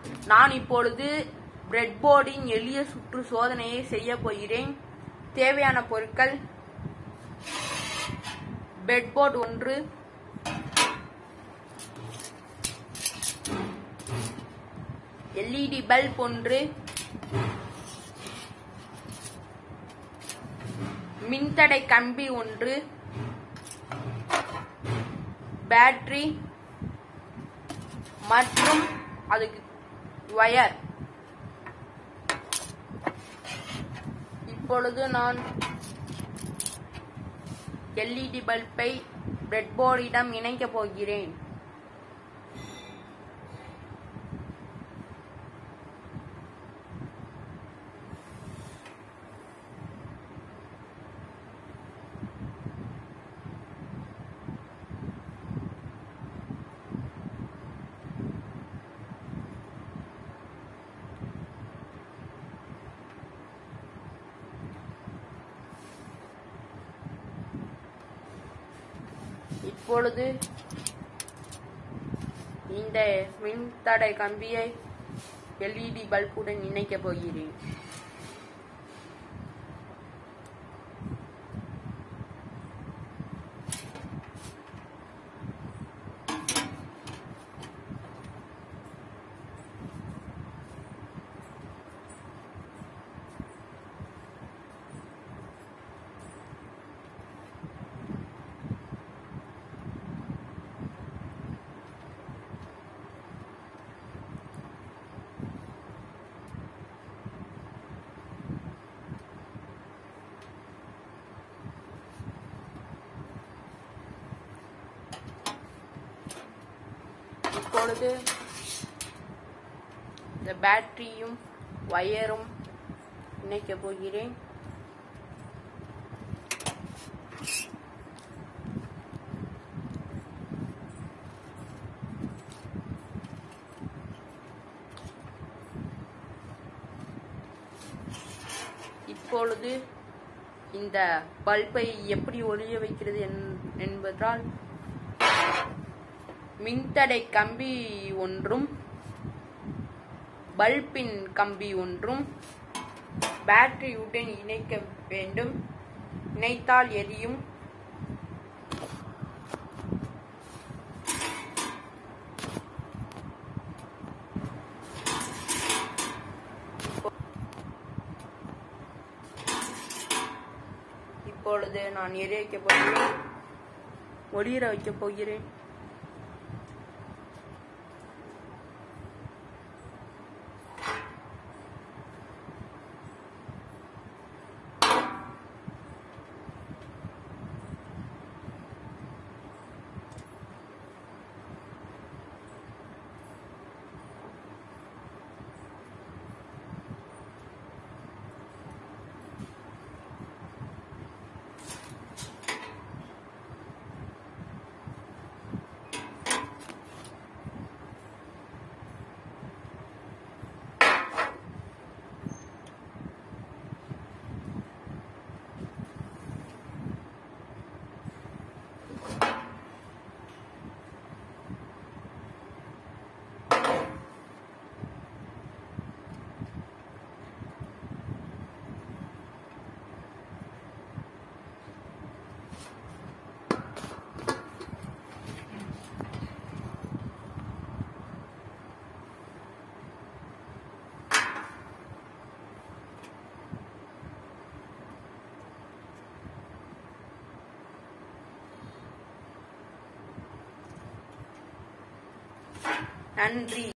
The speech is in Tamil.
நான் இப்பொழுது பிரெட்போர்டின் எளிய சுற்று சோதனையை செய்ய போகிறேன் தேவையான பொருட்கள் பிரெட்போர்டு ஒன்று எல்இடி பல்ப் ஒன்று மின்தடை கம்பி ஒன்று பேட்டரி மற்றும் அதுக்கு வயர் இப்பொழுது நான் எல்இடி பல்பை பிரெட்போர்டிடம் இணைக்கப் போகிறேன் இப்பொழுது இந்த மின்தடை கம்பியை எல்இடி பல்புடன் இணைக்கப் போகிறேன் இப்பொழுது இந்த பேட்டரியும் வயரும் இணைக்கப் போகிறேன் இப்பொழுது இந்த பல்பை எப்படி ஒளிய வைக்கிறது என்- என்பதால் மின்தடை கம்பி ஒன்றும் பல்பின் கம்பி ஒன்றும் பேட்டரியுடன் இணைக்க வேண்டும் இணைத்தால் எரியும் இப்பொழுது நான் எரிய வைக்கப் போகிறேன் ஒளிர வைக்கப் போகிறேன் நன்றி